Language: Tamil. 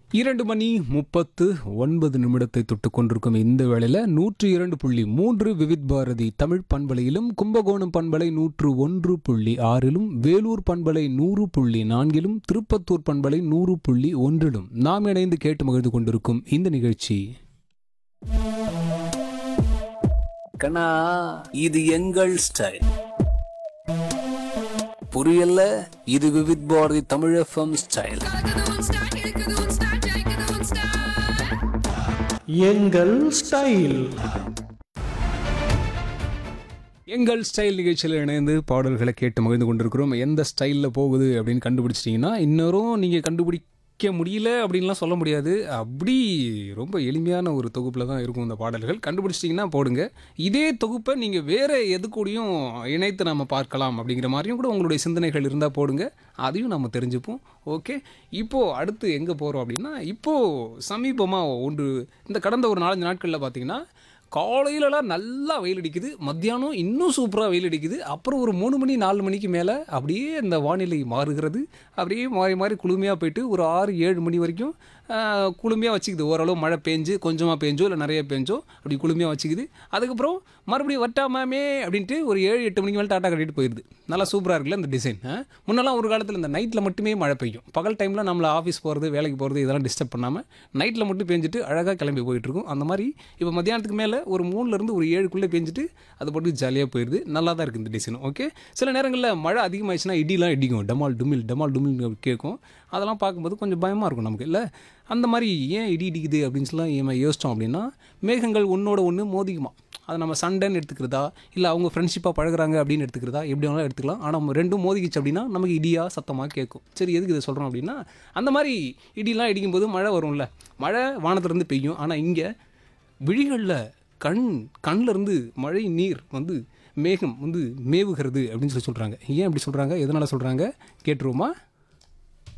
இரண்டு மணி முப்பத்து ஒன்பது நிமிடத்தை தொட்டு கொண்டிருக்கும் இந்த வேளையில் நூற்று இரண்டு புள்ளி மூன்று விவித் பாரதி தமிழ் பண்பலையிலும் கும்பகோணம் பண்பலை நூற்று ஒன்று புள்ளி ஆறிலும் வேலூர் பண்பலை நூறு புள்ளி நான்கிலும் திருப்பத்தூர் பண்பலை நூறு புள்ளி ஒன்றிலும் நாம் இணைந்து கேட்டு மகிழ்ந்து கொண்டிருக்கும் இந்த நிகழ்ச்சி கண்ணா இது எங்கள் ஸ்டைல் புரியல இது விவித் பாரதி தமிழ் எஃப்எம் ஸ்டைல் கலக்குது உன் ஸ்டைல் இழுக்குது உன் ஸ்டைல் ஜெயிக்குது உன் ஸ்டைல் எங்கள் ஸ்டைல் எங்கள் ஸ்டைல் நிகழ்ச்சியில் இணைந்து பாடல்களை கேட்டு மகிழ்ந்து கொண்டிருக்கிறோம் எந்த ஸ்டைலில் போகுது அப்படின்னு கண்டுபிடிச்சிட்டிங்கன்னா இன்னொரும் நீங்கள் கண்டுபிடிக்க முடியல அப்படின்லாம் சொல்ல முடியாது அப்படி ரொம்ப எளிமையான ஒரு தொகுப்பில் தான் இருக்கும் இந்த பாடல்கள் கண்டுபிடிச்சிட்டிங்கன்னா போடுங்க இதே தொகுப்பை நீங்கள் வேறு எது கூடயும் இணைத்து நம்ம பார்க்கலாம் அப்படிங்கிற மாதிரியும் கூட உங்களுடைய சிந்தனைகள் இருந்தால் போடுங்க அதையும் நம்ம தெரிஞ்சுப்போம் ஓகே இப்போது அடுத்து எங்கே போகிறோம் அப்படின்னா இப்போது சமீபமாக ஒன்று இந்த கடந்த ஒரு நாலஞ்சு நாட்களில் பார்த்தீங்கன்னா காலையிலலாம் நல்லா வெயில் அடிக்குது மத்தியானம் இன்னும் சூப்பராக வெயில் அடிக்குது அப்புறம் ஒரு மூணு மணி நாலு மணிக்கு மேலே அப்படியே இந்த வானிலை மாறுகிறது அப்படியே மாறி மாறி குளுமையாக போயிட்டு ஒரு ஆறு ஏழு மணி வரைக்கும் குளுமையாக வச்சுக்குது ஓரளவு மழை பெஞ்சு கொஞ்சமாக பெஞ்சோ இல்லை நிறைய பெஞ்சோ அப்படி குளுமையாக வச்சுக்குது அதுக்கப்புறம் மறுபடியும் வட்டாமாமே அப்படின்ட்டு ஒரு ஏழு எட்டு மணிக்கு மேலே டாட்டா கட்டிட்டு போயிடுது நல்லா சூப்பராக இருக்குல்ல இந்த டிசைன் முன்னெல்லாம் ஒரு காலத்தில் இந்த நைட்டில் மட்டுமே மழை பெய்யும் பகல் டைமில் நம்மளை ஆஃபீஸ் போகிறது வேலைக்கு போகிறது இதெல்லாம் டிஸ்டர்ப் பண்ணாமல் நைட்டில் மட்டும் பெஞ்சிட்டு அழகாக கிளம்பி போயிட்டுருக்கும் அந்த மாதிரி இப்போ மத்தியானத்துக்கு மேலே ஒரு மூணுலேருந்து ஒரு ஏழுக்குள்ளே பெஞ்சிட்டு அது பாட்டு ஜாலியாக போயிடுது நல்லா தான் இருக்குது இந்த டிசைன் ஓகே சில நேரங்களில் மழை அதிகமாகிடுச்சுன்னா இடிலாம் இடிக்கும் டமால் டுமில் டமால் டுமில் கேட்கும் அதெல்லாம் பார்க்கும்போது கொஞ்சம் பயமாக இருக்கும் நமக்கு இல்லை அந்த மாதிரி ஏன் இடி இடிக்குது அப்படின்னு சொல்லி ஏன் யோசித்தோம் அப்படின்னா மேகங்கள் ஒன்றோட ஒன்று மோதிக்குமா அதை நம்ம சண்டைன்னு எடுத்துக்கிறதா இல்லை அவங்க ஃப்ரெண்ட்ஷிப்பாக பழகுறாங்க அப்படின்னு எடுத்துக்கிறதா எப்படி வேணாலும் எடுத்துக்கலாம் ஆனால் நம்ம ரெண்டும் மோதிக்கிச்சு அப்படின்னா நமக்கு இடியாக சத்தமாக கேட்கும் சரி எதுக்கு இதை சொல்கிறோம் அப்படின்னா அந்த மாதிரி இடிலாம் இடிக்கும்போது மழை வரும்ல மழை வானத்துலேருந்து பெய்யும் ஆனால் இங்கே விழிகளில் கண் கண்ணில் இருந்து மழை நீர் வந்து மேகம் வந்து மேவுகிறது அப்படின்னு சொல்லி சொல்கிறாங்க ஏன் அப்படி சொல்கிறாங்க எதனால் சொல்கிறாங்க கேட்டுருவோமா